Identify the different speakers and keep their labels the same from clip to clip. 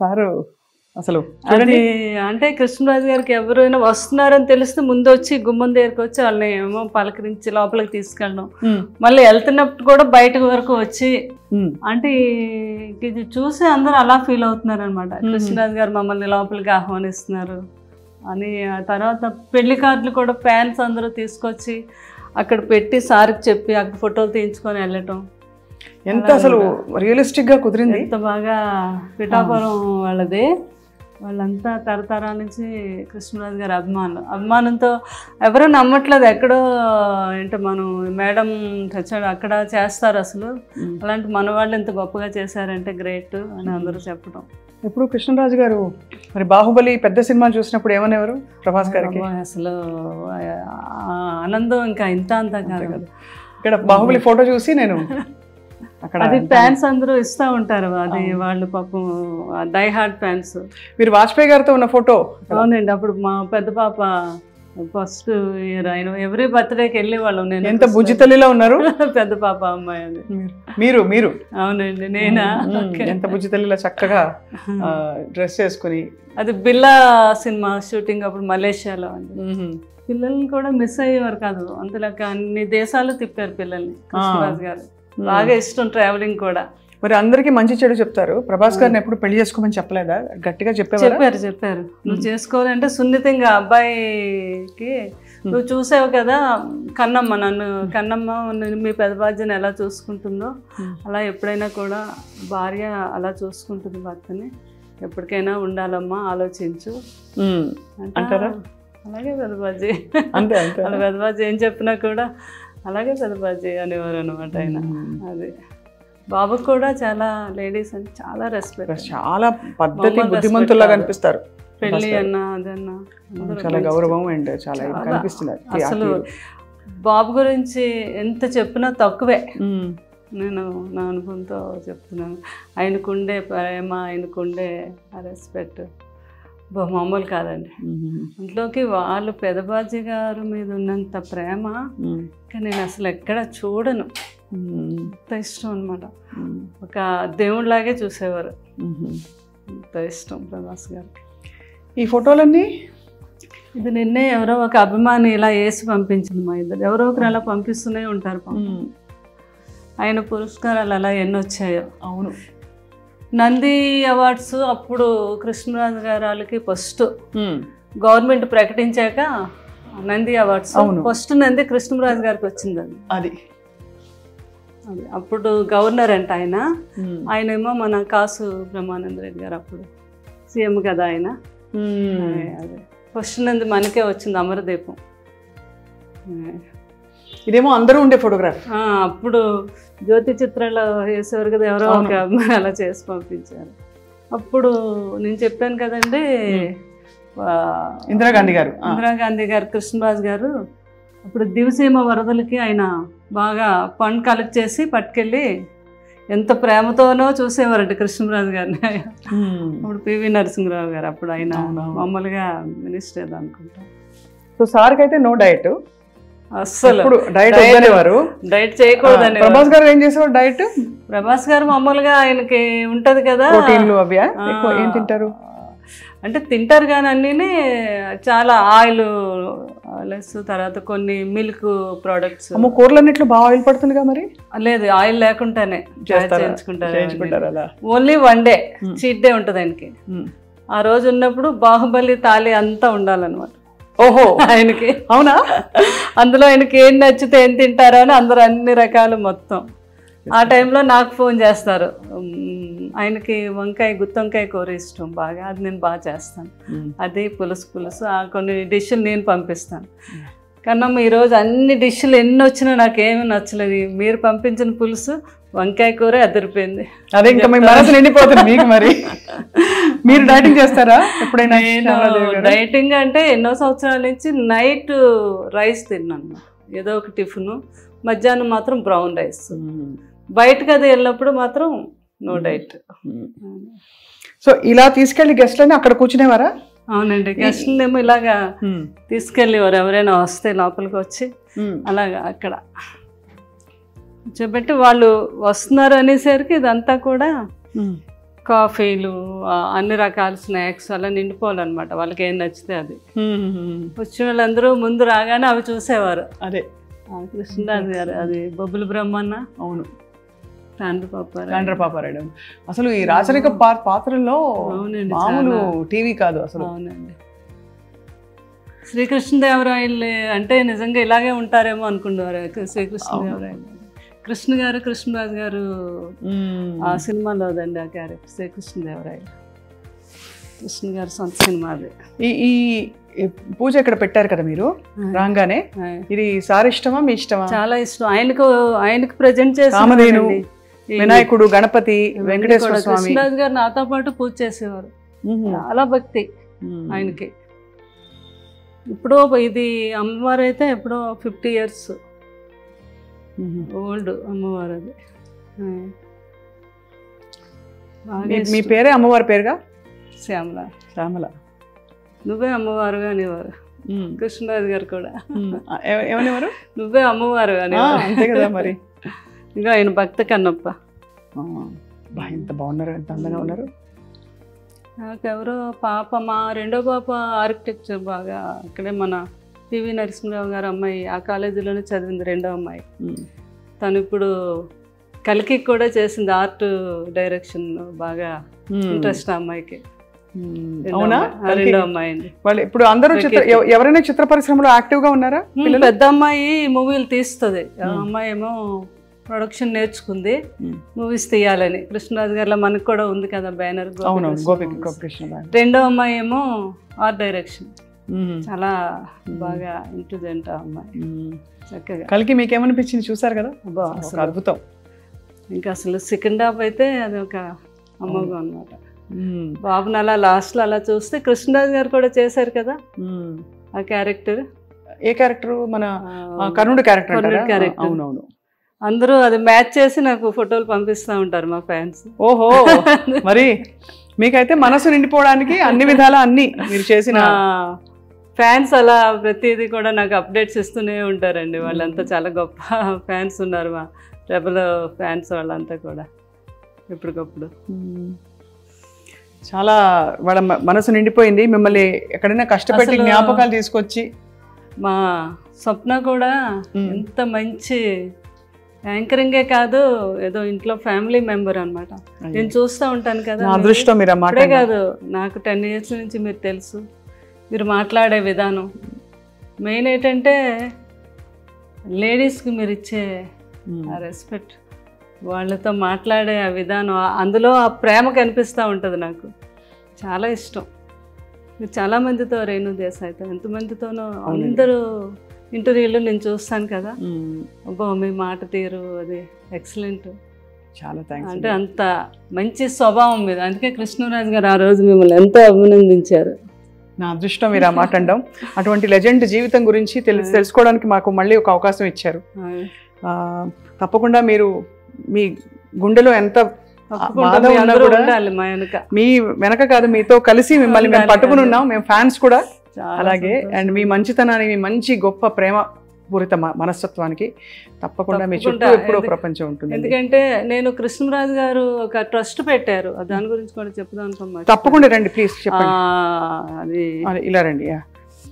Speaker 1: Sir అసలు
Speaker 2: అది అంటే కృష్ణరాజు గారికి ఎవరైనా వస్తున్నారని తెలిస్తే ముందు వచ్చి గుమ్మం దగ్గరికి వచ్చి వాళ్ళని ఏమో పలకరించి లోపలికి తీసుకెళ్ళడం
Speaker 1: ఉమ్,
Speaker 2: మళ్ళీ వెళ్తున్నప్పుడు కూడా బయట వరకు వచ్చి
Speaker 1: ఉమ్,
Speaker 2: అంటే ఇది చూసి అందరూ అలా ఫీల్ అవుతున్నారు అనమాట
Speaker 1: మ్మ్.
Speaker 2: కృష్ణరాజు గారు మమ్మల్ని లోపలికి ఆహ్వానిస్తున్నారు అని ఆ తర్వాత పెళ్లి కార్డులు కూడా ఫ్యాన్స్ అందరూ తీసుకొచ్చి అక్కడ పెట్టి సార్కి చెప్పి అక్కడ ఫోటోలు తీయించుకొని వెళ్ళటం
Speaker 1: ఎంత అసలు రియలిస్టిక్ గా కుదిరింది
Speaker 2: ఎంత బాగా పిఠాపురం వాళ్ళది వాళ్ళంతా తరతరాల నుంచి కృష్ణరాజు గారి అభిమానులు అభిమానంతో ఎవరూ నమ్మట్లేదు ఎక్కడో ఏంటో మనం మేడం చచ్చాడు అక్కడ చేస్తారు అసలు
Speaker 1: ఉమ్.
Speaker 2: అలాంటి మన వాళ్ళు ఇంత గొప్పగా చేశారంటే గ్రేట్ అని అందరూ చెప్పడం
Speaker 1: ఎప్పుడు కృష్ణరాజు గారు మరి బాహుబలి పెద్ద సినిమా చూసినప్పుడు ఏమనేవారు ప్రభాస్ గారికి
Speaker 2: అబ్బా, అసలు ఆ ఆనందం ఇంకా ఇంత అంత కాదు
Speaker 1: కాదు. ఇక్కడ బాహుబలి ఫోటో చూసి నేను అక్కడ
Speaker 2: అది ఫ్యాన్స్ అందరూ ఇస్తూ ఉంటారు అది వాళ్ళు పాపం డై హార్ట్ ఫ్యాన్స్
Speaker 1: మీరు వాజ్పేయి గారితో ఉన్న ఫోటో
Speaker 2: అవునండి అప్పుడు మా పెద్ద పాప ఫస్ట్ ఇయర్ ఆయన ఎవ్రీ బర్త్డేకి వెళ్ళే వాళ్ళం నేను
Speaker 1: ఎంత బుజ్జి తల్లిలా ఉన్నారు
Speaker 2: పెద్ద పాప అమ్మాయి అది
Speaker 1: మీరు మీరు
Speaker 2: అవునండి నేనా
Speaker 1: ఉమ్,
Speaker 2: ఓకే.
Speaker 1: ఎంత బుజ్జి తల్లిలా చక్కగా డ్రెస్ వేసుకుని
Speaker 2: అది బిల్లా సినిమా షూటింగ్ అప్పుడు మలేషియాలో అండి
Speaker 1: ఉమ్,
Speaker 2: పిల్లల్ని కూడా మిస్ అయ్యేవారు కాదు అంతలాగా అన్ని దేశాలు తిప్పారు పిల్లల్ని కృష్ణరాజు గారు బాగా ఇష్టం ట్రావెలింగ్ కూడా
Speaker 1: మరి అందరికీ మంచి చెడు చెప్తారు ప్రభాస్ గారిని ఎప్పుడు పెళ్లి చేసుకోమని చెప్పలేదా గట్టిగా చెప్పేవారా
Speaker 2: చెప్పారు చెప్పారు నువ్వు చేసుకోవాలంటే సున్నితంగా అబ్బాయికి నువ్వు చూసావు కదా కన్నమ్మ నన్ను కన్నమ్మ నేను మీ పెద్ద బాధ్యను ఎలా చూసుకుంటుందో
Speaker 1: Hmm.
Speaker 2: అలా ఎప్పుడైనా కూడా భార్య అలా చూసుకుంటుంది భర్తని ఎప్పటికైనా ఉండాలమ్మా ఆలోచించు
Speaker 1: ఉమ్,
Speaker 2: అంటే,
Speaker 1: అంటారా?
Speaker 2: అలాగే పెద్దబాజీ
Speaker 1: అంతే అంతే
Speaker 2: వాళ్ళ పెద్దబాజీ ఏం చెప్పినా కూడా అలాగే పెద్దబాజీ అనేవారు అనమాట ఆయన అది బాబుకు కూడా చాలా లేడీస్ అంటే చాలా రెస్పెక్ట్
Speaker 1: చాలా పద్ధతి
Speaker 2: మమ్మల్ని
Speaker 1: బుద్ధిమంతుల్లాగా
Speaker 2: respect
Speaker 1: అనిపిస్తారు
Speaker 2: పెళ్ళి అన్నా అదన్నా అందరూ
Speaker 1: చాలా
Speaker 2: మంచి-
Speaker 1: గౌరవం అండ్ చాలా
Speaker 2: చాలా.
Speaker 1: కనిపిస్తుంది అది. ఆ
Speaker 2: అసలు
Speaker 1: తీరు.
Speaker 2: బాబు గురించి ఎంత చెప్పినా తక్కువే
Speaker 1: ఉమ్,
Speaker 2: నేను నా అనుభవంతో చెప్తున్నాను ఆయనకుండే ప్రేమ ఆయనకుండే రెస్పెక్ట్ మామూలు కాదండి
Speaker 1: ఉమ్,
Speaker 2: అందులోకి వాళ్ళు పెదబాజీ గారు మీద ఉన్నంత ప్రేమ
Speaker 1: ఉమ్,
Speaker 2: ఇంకా నేను అసలు ఎక్కడ చూడను
Speaker 1: ఉమ్,
Speaker 2: అంత ఇష్టం అనమాట
Speaker 1: ఉమ్,
Speaker 2: ఒక దేవుడిలాగే చూసేవారు
Speaker 1: ఉమ్.
Speaker 2: అంత ఇష్టం ప్రభాస్ గారికి
Speaker 1: ఈ ఫోటోలన్నీ
Speaker 2: ఇది నిన్నే ఎవరో ఒక అభిమాని ఇలా వేసి పంపించింది మా ఇద్దరు ఎవరో ఒకరు అలా పంపిస్తూనే ఉంటారు పాపం.
Speaker 1: ఉమ్,
Speaker 2: ఆయన పురస్కారాలు అలా ఎన్ని వచ్చాయో
Speaker 1: అవును
Speaker 2: నంది అవార్డ్స్ అప్పుడు కృష్ణరాజు గారు వాళ్ళకి ఫస్ట్
Speaker 1: ఉమ్,
Speaker 2: గవర్నమెంట్ ప్రకటించాక నంది అవార్డ్స్
Speaker 1: అవును.
Speaker 2: ఫస్ట్ నంది కృష్ణరాజు గారికి వచ్చిందండి
Speaker 1: అది
Speaker 2: అది అప్పుడు గవర్నర్ అంట ఆయన
Speaker 1: ఉమ్,
Speaker 2: ఆయనేమో మన కాసు బ్రహ్మానంద రెడ్డి గారు అప్పుడు సీఎం కదా ఆయన
Speaker 1: ఉమ్.
Speaker 2: అదే, అదే ఫస్ట్ నంది మనకే వచ్చింది అమరదీపం అదే.
Speaker 1: ఇదేమో అందరూ ఉండే ఫోటోగ్రాఫ్
Speaker 2: ఆ, అప్పుడు జ్యోతి చిత్రాలు వేసేవారు కదా ఎవరో ఒక అమ్మాయి అలా చేసి పంపించారు అప్పుడు నేను చెప్పాను కదండి ఆ,
Speaker 1: ఇందిరాగాంధీ గారు ఆ,
Speaker 2: ఇందిరాగాంధీ గారు కృష్ణరాజు గారు అప్పుడు దివసీమ వరదలకి ఆయన బాగా ఫండ్ కలెక్ట్ చేసి పట్టుకెళ్ళి ఎంత ప్రేమతోనో చూసేవారంట కృష్ణరాజు గారిని
Speaker 1: ఉమ్.
Speaker 2: అప్పుడు పివి నరసింహరావు గారు అప్పుడు ఆయన
Speaker 1: అవునవును.
Speaker 2: మామూలుగా మినిస్టర్ అనుకుంటా
Speaker 1: సో సార్కి అయితే నో డైట్
Speaker 2: అస్సలు
Speaker 1: ఇప్పుడు డైట్
Speaker 2: Diet-
Speaker 1: వద్దనేవారు
Speaker 2: డైట్ చేయకూడదని
Speaker 1: ప్రభాస్ గారు ఏం చేసేవారు డైట్
Speaker 2: ప్రభాస్ గారు మామూలుగా ఆయనకి ఉంటది కదా
Speaker 1: ప్రోటీన్లు అవ్యా
Speaker 2: ఆ,
Speaker 1: ఎక్కువ ఏం తింటారు
Speaker 2: అంటే తింటారు కానీ అన్నీ చాలా ఆయిల్ లెస్ తర్వాత కొన్ని మిల్క్ ప్రోడక్ట్స్
Speaker 1: అమ్మో కూరలన్నిట్లో బాగా ఆయిల్ పడుతుందిగా మరి
Speaker 2: లేదు ఆయిల్ లేకుండానే
Speaker 1: చేస్తారా?
Speaker 2: చేయించుకుంటారు
Speaker 1: చేయించుకుంటారు అలా
Speaker 2: only one day
Speaker 1: Hmm.
Speaker 2: Cheat day ఉంటుంది ఆయనకి
Speaker 1: ఉమ్.
Speaker 2: ఆ రోజు ఉన్నప్పుడు బాహుబలి తాలి అంతా ఉండాలన్నమాట
Speaker 1: ఓహో
Speaker 2: ఆయనకి
Speaker 1: అవునా
Speaker 2: అందులో ఆయనకి ఏం నచ్చితే ఏం తింటారో అని అందరూ అన్ని రకాలు మొత్తం ఆ టైంలో నాకు ఫోన్ చేస్తారు ఉమ్, ఆయనకి వంకాయ గుత్తొంకాయ కూర ఇష్టం బాగా అది నేను బాగా చేస్తాను అది పులుసు పులుసు ఆ కొన్ని డిష్లు నేను పంపిస్తాను కన్నమ్మ ఈరోజు అన్ని డిష్లు ఎన్ని వచ్చినా నాకేమీ నచ్చలేదు మీరు పంపించిన పులుసు వంకాయ కూర అదిరిపోయింది
Speaker 1: అదే ఇంకా మీ మనసు నిండిపోతుంది మీకు మరి మీరు డైటింగ్ చేస్తారా ఎప్పుడైనా
Speaker 2: నేను
Speaker 1: శ్యామలాదేవి గారు?
Speaker 2: డైటింగ్ అంటే ఎన్నో సంవత్సరాల నుంచి నైట్ రైస్ తిన్నాను ఏదో ఒక టిఫిన్ మధ్యాహ్నం మాత్రం బ్రౌన్ రైస్
Speaker 1: ఉమ్.
Speaker 2: బయటకు అది వెళ్ళినప్పుడు మాత్రం నో డైట్
Speaker 1: ఉమ్. సో ఇలా తీసుకెళ్లి గెస్ట్లని అక్కడ కూర్చునేవారా
Speaker 2: అవునండి గెస్ట్లేమో ఇలాగా తీసుకెళ్ళేవారు ఎవరైనా వస్తే లోపలికి వచ్చి అలాగా అక్కడ కూర్చోబెట్టి వాళ్ళు వస్తున్నారు అనేసరికి ఇదంతా కూడా కాఫీలు ఆ, అన్ని రకాల స్నాక్స్ అలా నిండిపోవాలన్నమాట వాళ్ళకి ఏం నచ్చితే అది వచ్చిన వాళ్ళందరూ ముందు రాగానే అవి చూసేవారు
Speaker 1: అదే
Speaker 2: ఆ, కృష్ణరాజు గారు అది బొబ్బుల బ్రహ్మన్న
Speaker 1: అవును
Speaker 2: తండ్రి పాప
Speaker 1: కాండ్ర పాపారాయుడు అసలు ఈ రాచరిక పా- పాత్రల్లో
Speaker 2: అవునండి,
Speaker 1: మామూలు టీవీ కాదు అసలు
Speaker 2: అవునండి శ్రీకృష్ణదేవరాయలు అంటే నిజంగా ఇలాగే ఉంటారేమో అనుకునేవారు శ్రీకృష్ణదేవరాయలు కృష్ణ గారు కృష్ణరాజు గారు
Speaker 1: మ్మ్.
Speaker 2: ఆ సినిమాలో అదండి ఆ క్యారెక్టర్ శ్రీకృష్ణదేవరాయలు కృష్ణ గారు సొంత సినిమా అది
Speaker 1: ఈ ఈ ఈ పూజ ఇక్కడ పెట్టారు కదా మీరు రాగానే
Speaker 2: ఆ,
Speaker 1: ఇది సార్ ఇష్టమా మీ ఇష్టమా
Speaker 2: చాలా ఇష్టం ఆయనకు ఆయనకు ప్రజెంట్ చేసి
Speaker 1: కామధేను, వినాయకుడు గణపతి వెంకటేశ్వర స్వామి
Speaker 2: కృష్ణరాజు గారు నాతో పాటు పూజ చేసేవారు
Speaker 1: మ్మ్.
Speaker 2: చాలా భక్తి
Speaker 1: మ్మ్.
Speaker 2: ఆయనకి ఇప్పుడు ఇది అమ్మవారు అయితే ఎప్పుడో ఫిఫ్టీ ఇయర్స్
Speaker 1: మ్మ్.
Speaker 2: ఓల్డ్ అమ్మవారు అది ఆ. బాగా
Speaker 1: మీ- మీ
Speaker 2: ఇష్టం.
Speaker 1: పేరే అమ్మవారి పేరుగా
Speaker 2: శ్యామల
Speaker 1: శ్యామల
Speaker 2: నువ్వే అమ్మవారు అనేవారు
Speaker 1: మ్మ్.
Speaker 2: కృష్ణరాజు గారు కూడా
Speaker 1: మ్మ్. ఆ, ఎవ- ఏమనేవారు
Speaker 2: నువ్వే అమ్మవారు
Speaker 1: ఆ,
Speaker 2: అనేవారు
Speaker 1: అంతే కదా మరి
Speaker 2: ఇంకా ఆయన భక్త కన్నప్ప
Speaker 1: ఆ, బా, ఎంత బాగున్నారు ఎంత అందంగా ఉన్నారు
Speaker 2: నాకెవరో పాప మా రెండో పాప ఆర్కిటెక్చర్ బాగా అక్కడే మన పివి నరసింహరావు గారు అమ్మాయి ఆ కాలేజీలోనే చదివింది రెండో అమ్మాయి
Speaker 1: మ్మ్.
Speaker 2: తను ఇప్పుడు కలికి కూడా చేసింది ఆర్ట్ డైరెక్షన్ బాగా
Speaker 1: మ్మ్.
Speaker 2: ఇంట్రెస్ట్ ఆ అమ్మాయికి
Speaker 1: మ్మ్.
Speaker 2: రెండో
Speaker 1: అవునా
Speaker 2: అమ్మాయి- ఆ, రెండో అమ్మాయి అండి
Speaker 1: వాళ్ళు ఇప్పుడు అందరూ చిత్ర ఎవ- ఎవరైనా చిత్ర పరిశ్రమలో యాక్టివ్ గా ఉన్నారా పిల్లలు
Speaker 2: పెద్ద అమ్మాయి మూవీలు తీస్తుంది ఆ
Speaker 1: మ్మ్.
Speaker 2: అమ్మాయి ఏమో ప్రొడక్షన్ నేర్చుకుంది
Speaker 1: మ్మ్.
Speaker 2: మూవీస్ తీయాలని కృష్ణరాజు గారిలో మనకు కూడా ఉంది కదా బ్యానర్
Speaker 1: అవునవును గోపి గోపికృష్ణ గారు.
Speaker 2: రెండో అమ్మాయి ఏమో ఆర్ట్ డైరెక్షన్
Speaker 1: మ్మ్.
Speaker 2: చాలా బాగా ఇంటెలిజెంట్ ఆ అమ్మాయి
Speaker 1: మ్మ్.
Speaker 2: చక్కగా
Speaker 1: కలికి మీకేమనిపించింది చూసారు కదా
Speaker 2: అబ్బా
Speaker 1: ఒక
Speaker 2: అసలు
Speaker 1: అద్భుతం
Speaker 2: ఇంకా అసలు సెకండ్ హాఫ్ అయితే అది ఒక అమ్మగా అనమాట
Speaker 1: మ్మ్.
Speaker 2: బాబుని అలా లాస్ట్లో అలా చూస్తే కృష్ణరాజు గారు కూడా చేశారు కదా
Speaker 1: మ్మ్.
Speaker 2: ఆ క్యారెక్టర్
Speaker 1: ఏ క్యారెక్టర్ మన ఆ, కర్ణుడు క్యారెక్టర్
Speaker 2: కర్ణుడి
Speaker 1: అంటారా?
Speaker 2: character.
Speaker 1: అవునవును
Speaker 2: అందరూ అది మ్యాచ్ చేసి నాకు ఫోటోలు పంపిస్తూ ఉంటారు మా ఫ్యాన్స్
Speaker 1: ఓహో మరి మీకైతే మనసు నిండిపోవడానికి అన్ని విధాల అన్ని మీరు చేసిన
Speaker 2: ఫ్యాన్స్ అలా ప్రతిదీ కూడా నాకు అప్డేట్స్ ఇస్తూనే ఉంటారండి వాళ్ళంతా చాలా గొప్ప ఫ్యాన్స్ ఉన్నారు మా రెబల్ ఫ్యాన్స్ వాళ్ళంతా కూడా ఎప్పటికప్పుడు
Speaker 1: మ్మ్. చాలా వాళ్ళ మ- మనసు నిండిపోయింది మిమ్మల్ని ఎక్కడైనా కష్టపెట్టి
Speaker 2: అసలు-
Speaker 1: జ్ఞాపకాలు తీసుకొచ్చి
Speaker 2: మా స్వప్న కూడా
Speaker 1: మ్మ్.
Speaker 2: ఎంత మంచి యాంకరింగే కాదు ఏదో ఇంట్లో ఫ్యామిలీ మెంబర్ అన్నమాట నేను చూస్తూ ఉంటాను కదా
Speaker 1: నా
Speaker 2: మీరు.
Speaker 1: అదృష్టం మీరు ఆ మాట
Speaker 2: ఇప్పుడే కాదు నాకు టెన్ ఇయర్స్ నుంచి మీరు తెలుసు మీరు మాట్లాడే విధానం మెయిన్ ఏంటంటే లేడీస్కి మీరు ఇచ్చే
Speaker 1: మ్మ్.
Speaker 2: ఆ రెస్పెక్ట్ వాళ్ళతో మాట్లాడే ఆ విధానం ఆ- అందులో ఆ ప్రేమ కనిపిస్తూ ఉంటుంది నాకు చాలా ఇష్టం మీరు చాలా మందితో రేణు దేశాయితో ఎంతమందితోనో
Speaker 1: అవునండి.
Speaker 2: అందరూ ఇంటర్వ్యూలో నేను చూస్తాను కదా
Speaker 1: మ్మ్.
Speaker 2: అబ్బో మీ మాట తీరు అది ఎక్సలెంట్
Speaker 1: చాలా థ్యాంక్స్
Speaker 2: అంటే అంత మంచి స్వభావం మీద అందుకే కృష్ణరాజు గారు ఆ రోజు మిమ్మల్ని ఎంతో అభినందించారు
Speaker 1: నా అదృష్టం మీరు ఆ మాట అనడం అటువంటి లెజెండ్ జీవితం గురించి తెలుసు తెలుసుకోవడానికి మాకు మళ్ళీ ఒక అవకాశం ఇచ్చారు ఆ, తప్పకుండా మీరు మీ గుండెలో ఎంత
Speaker 2: తప్పకుండా
Speaker 1: బాధ
Speaker 2: మీ
Speaker 1: ఉన్నా
Speaker 2: అందరూ
Speaker 1: కూడా
Speaker 2: ఉండాలి మా వెనక
Speaker 1: మీ వెనక కాదు మీతో కలిసి మిమ్మల్ని మేము
Speaker 2: ఉండాలి,
Speaker 1: పట్టుకుని
Speaker 2: అదే.
Speaker 1: ఉన్నాం మేము ఫ్యాన్స్ కూడా
Speaker 2: చాలా
Speaker 1: అలాగే
Speaker 2: సంతోషం.
Speaker 1: అండ్ మీ మంచితనానికి మీ మంచి గొప్ప ప్రేమ పూరిత మ- మనస్తత్వానికి తప్పకుండా మీ చుట్టూ
Speaker 2: తప్పకుండా.
Speaker 1: ఎప్పుడో
Speaker 2: ఎందు-
Speaker 1: ప్రపంచం ఉంటుంది
Speaker 2: ఎందుకంటే నేను కృష్ణరాజు గారు ఒక ట్రస్ట్ పెట్టారు దాని గురించి కూడా చెప్దాం అనుకోమా
Speaker 1: తప్పకుండా రండి ప్లీజ్ చెప్పండి
Speaker 2: అది
Speaker 1: ఆ, ఇలా రండి యా.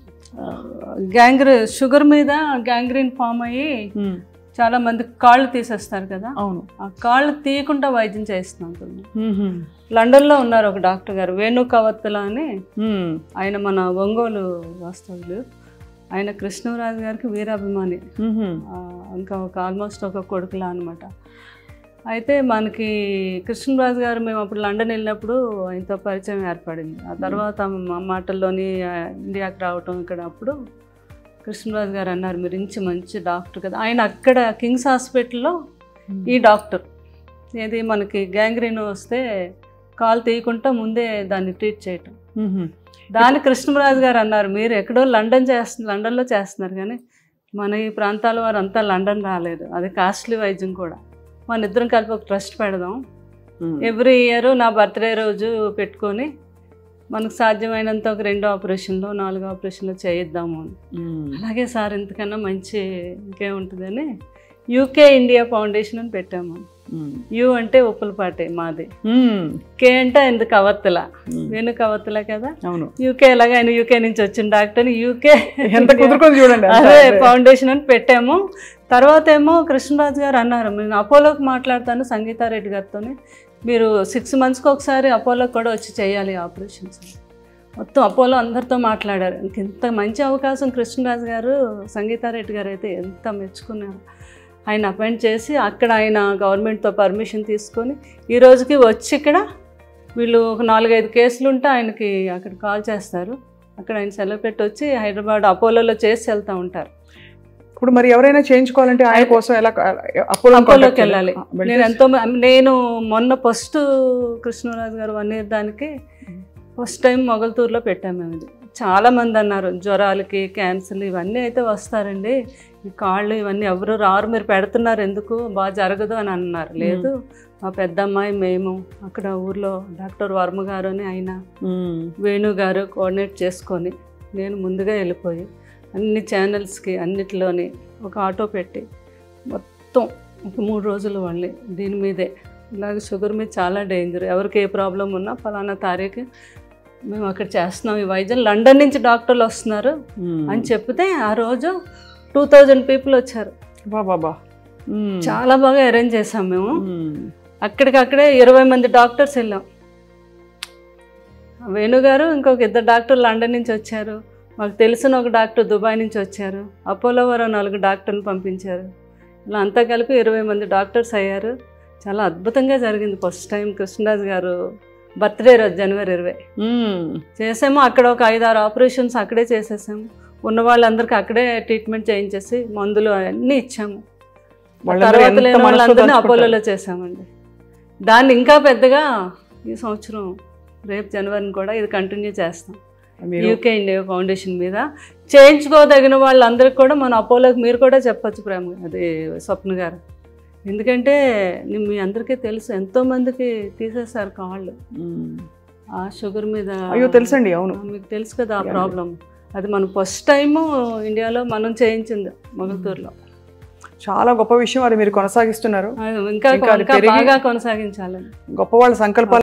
Speaker 2: గ్యాంగ్రీ షుగర్ మీద గ్యాంగ్రీన్ ఫామ్ అయ్యి
Speaker 1: మ్మ్.
Speaker 2: చాలా మంది కాళ్ళు తీసేస్తారు కదా
Speaker 1: అవును
Speaker 2: ఆ కాళ్ళు తీయకుండా వైద్యం చేస్తున్నాను
Speaker 1: మ్మ్.
Speaker 2: లండన్లో ఉన్నారు ఒక డాక్టర్ గారు వేణు కవత్తల అని
Speaker 1: మ్మ్.
Speaker 2: ఆయన మన ఒంగోలు వాస్తవులు ఆయన కృష్ణరాజు గారికి వీరాభిమాని
Speaker 1: మ్మ్.
Speaker 2: ఆ, ఇంకా ఒక ఆల్మోస్ట్ ఒక కొడుకులా అనమాట అయితే మనకి కృష్ణరాజు గారు మేము అప్పుడు లండన్ వెళ్ళినప్పుడు ఆయనతో పరిచయం ఏర్పడింది ఆ తర్వాత మా మాటల్లోని ఆ, ఇండియాకి రావటం ఇక్కడ అప్పుడు కృష్ణరాజు గారు అన్నారు మీరు ఇంచి మంచి డాక్టర్ కదా ఆయన అక్కడ కింగ్స్ హాస్పిటల్లో ఈ డాక్టర్ ఏది మనకి గ్యాంగ్రీన్ వస్తే కాలు తీయకుండా ముందే దాన్ని ట్రీట్ చేయటం
Speaker 1: మ్మ్.
Speaker 2: దాని కృష్ణరాజు గారు అన్నారు మీరు ఎక్కడో లండన్ చేస్తు లండన్లో చేస్తున్నారు కానీ మన ఈ ప్రాంతాల వారు అంతా లండన్ రాలేదు అది కాస్ట్లీ వైద్యం కూడా మన ఇద్దరం కలిపి ఒక ట్రస్ట్ పెడదాం
Speaker 1: మ్మ్.
Speaker 2: ఎవ్రీ ఇయర్ నా బర్త్డే రోజు పెట్టుకొని మనకు సాధ్యమైనంత ఒక రెండో ఆపరేషన్లో నాలుగో ఆపరేషన్లో చేయిద్దాము అని
Speaker 1: మ్మ్.
Speaker 2: అలాగే సార్ ఇంతకన్నా మంచి ఇంకేముంటుందని యూకే ఇండియా ఫౌండేషన్ అని పెట్టాము
Speaker 1: మ్మ్.
Speaker 2: యు అంటే ఉప్పులపాటి మాది
Speaker 1: మ్మ్.
Speaker 2: కే అంటే ఆయన కవత్తల
Speaker 1: మ్మ్.
Speaker 2: వేణు కవత్తల కదా
Speaker 1: అవును
Speaker 2: యూకే ఎలాగ ఆయన యూకే నుంచి వచ్చిన డాక్టర్ యూకే
Speaker 1: ఎంత కుదురుకొని చూడండి అంత.
Speaker 2: అదే ఫౌండేషన్ అని పెట్టాము తర్వాత ఏమో కృష్ణరాజు గారు అన్నారు నేను అపోలోకి మాట్లాడతాను సంగీతారెడ్డి గారితో మీరు సిక్స్ మంత్స్కి ఒకసారి అపోలోకి కూడా వచ్చి చేయాలి ఆపరేషన్స్ మొత్తం అపోలో అందరితో మాట్లాడారు ఇంక ఇంత మంచి అవకాశం కృష్ణరాజు గారు సంగీతారెడ్డి గారు అయితే ఎంత మెచ్చుకున్నారు ఆయన అపాయింట్ చేసి అక్కడ ఆయన గవర్నమెంట్తో పర్మిషన్ తీసుకొని ఈ రోజుకి వచ్చి ఇక్కడ వీళ్ళు ఒక నాలుగైదు కేసులు ఉంటే ఆయనకి అక్కడ కాల్ చేస్తారు అక్కడ ఆయన సెలవు పెట్టి వచ్చి హైదరాబాద్ అపోలోలో చేసి వెళ్తూ ఉంటారు
Speaker 1: ఇప్పుడు మరి ఎవరైనా చేయించుకోవాలంటే ఆయన కోసం ఎలా అపోలో
Speaker 2: అపోలోకి వెళ్ళాలి నేను ఎంతో మ- నేను మొన్న first Krishnaraju garu one year దానికి ఫస్ట్ టైం మొగల్తూరులో పెట్టాము మేము ఇది చాలా మంది అన్నారు జ్వరాలకి క్యాన్సర్లు ఇవన్నీ అయితే వస్తారండి ఈ కాళ్ళు ఇవన్నీ ఎవరు రారు మీరు పెడుతున్నారు ఎందుకు బాగా జరగదు అని అన్నారు లేదు మా పెద్ద అమ్మాయి మేము అక్కడ ఊర్లో డాక్టర్ వర్మ గారు అని ఆయన వేణు గారు కోఆర్డినేట్ చేసుకొని నేను ముందుగా వెళ్ళిపోయి అన్ని ఛానల్స్కి అన్నిటిలోని ఒక ఆటో పెట్టి మొత్తం ఒక మూడు రోజులు వాళ్ళని దీని మీదే ఇలాగ షుగర్ మీద చాలా డేంజర్ ఎవరికి ఏ ప్రాబ్లం ఉన్నా ఫలానా తారీఖు మేము అక్కడ చేస్తున్నాం ఈ వైద్యం లండన్ నుంచి డాక్టర్లు వస్తున్నారు అని చెప్తే ఆ రోజు టూ థౌజండ్ పీపుల్ వచ్చారు
Speaker 1: బాబా
Speaker 2: చాలా బాగా అరేంజ్ చేసాం మేము అక్కడికక్కడే ఇరవై మంది డాక్టర్స్ వెళ్ళాం వేణుగారు ఇంకొక ఇద్దరు డాక్టర్ లండన్ నుంచి వచ్చారు మాకు తెలిసిన ఒక డాక్టర్ దుబాయ్ నుంచి వచ్చారు అపోలో వారు నాలుగు డాక్టర్లు పంపించారు ఇలా అంతా కలిపి ఇరవై మంది డాక్టర్స్ అయ్యారు చాలా అద్భుతంగా జరిగింది ఫస్ట్ టైం కృష్ణరాజు గారు బర్త్డే రోజు జనవరి ఇరవై చేసాము అక్కడ ఒక ఐదారు ఆపరేషన్స్ అక్కడే చేసేసాము ఉన్న వాళ్ళందరికీ అక్కడే ట్రీట్మెంట్ చేయించేసి మందులు అన్నీ ఇచ్చాము
Speaker 1: వాళ్ళందరూ
Speaker 2: తర్వాత
Speaker 1: ఎంత
Speaker 2: లేని
Speaker 1: మనసుతో
Speaker 2: వాళ్ళందరినీ
Speaker 1: తలుచుకుంటారు.
Speaker 2: అపోలోలో చేసామండి దాన్ని ఇంకా పెద్దగా ఈ సంవత్సరం రేపు జనవరిని కూడా ఇది కంటిన్యూ చేస్తాం
Speaker 1: మీరు
Speaker 2: యూకే ఇండియా ఫౌండేషన్ మీద చేయించుకోదగిన వాళ్ళందరికీ కూడా మన అపోలోకి మీరు కూడా చెప్పొచ్చు ప్రేమ అది స్వప్న గారు ఎందుకంటే ని- మీ అందరికీ తెలుసు ఎంతో మందికి తీసేశారు కాళ్ళు
Speaker 1: మ్మ్.
Speaker 2: ఆ షుగర్ మీద
Speaker 1: అయ్యో తెలుసండి అవును
Speaker 2: ఆ, మీకు తెలుసు కదా ఆ
Speaker 1: Yeah.
Speaker 2: ప్రాబ్లం అది మనం ఫస్ట్ టైము ఇండియాలో మనం చేయించింది మొగల్తూరులో
Speaker 1: చాలా గొప్ప విషయం అది మీరు కొనసాగిస్తున్నారు
Speaker 2: అది ఇంకా
Speaker 1: ఇంకా అది
Speaker 2: ఇంకా
Speaker 1: పెరిగి-
Speaker 2: బాగా కొనసాగించాలని
Speaker 1: గొప్ప వాళ్ళ సంకల్పాలు